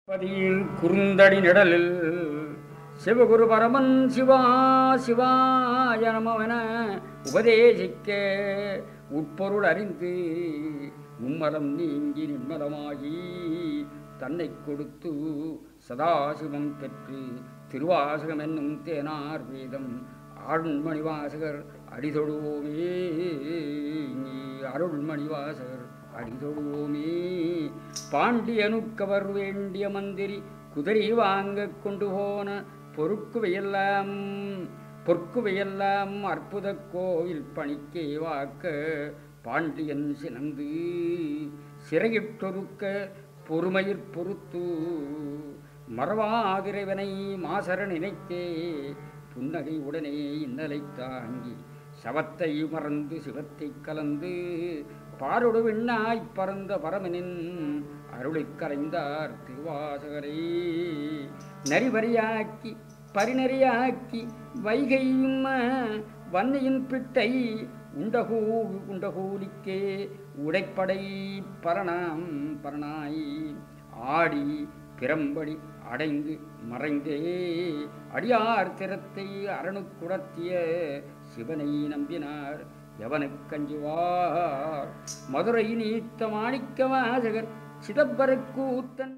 பதியில் குறுந்தடி நிழலில் சிவகுரு பரமன் சிவா சிவாய நமவென உபதேசிக்க உட்பொருள் அறிந்து மும்மலம் நீங்கி நிர்மலமாகி தன்னை கொடுத்து சதாசிவம் பெற்று திருவாசகம் என்னும் தேனார் வேதம் அருள்மணிவாசகர் அடிதொழுவோமே அருள்மணிவாசகர் அடிதொழுவோமே பாண்டியனுக்கவர் வேண்டிய மந்திரி குதிரை வாங்க கொண்டு போன பொறுக்குவையெல்லாம் பொற்குவையெல்லாம் அற்புத கோவில் பணிக்கே வாக்க பாண்டியன் சினந்து சிறையிட்டொருக்க பொறுமையிற் பொறுத்து மறவாதிரைவனை மாசர நினைத்தே புன்னகை உடனே இன்னலை தாங்கி சவத்தை மறந்து சிவத்தை கலந்து பாரொடு விண்ணாய்ப் பறந்த பரமனின் அருளைக் கரைந்தார் திருவாசகரே நரிவரியாக்கி பரிநறியாக்கி வைகையும் வன்னியின் பிட்டை உண்டகூ உண்டகூலிக்கே உடைப்படை பரணாம் பரணாய் ஆடி பிறம்படி அடைந்து மறைந்தே அடியார் திறத்தை அரணுக்குடத்திய சிவனை நம்பினார் எவனுக்கஞ்சுவார் மதுரை நீத்த மாணிக்க வாசகர் சிதம்பரக்கூத்தன்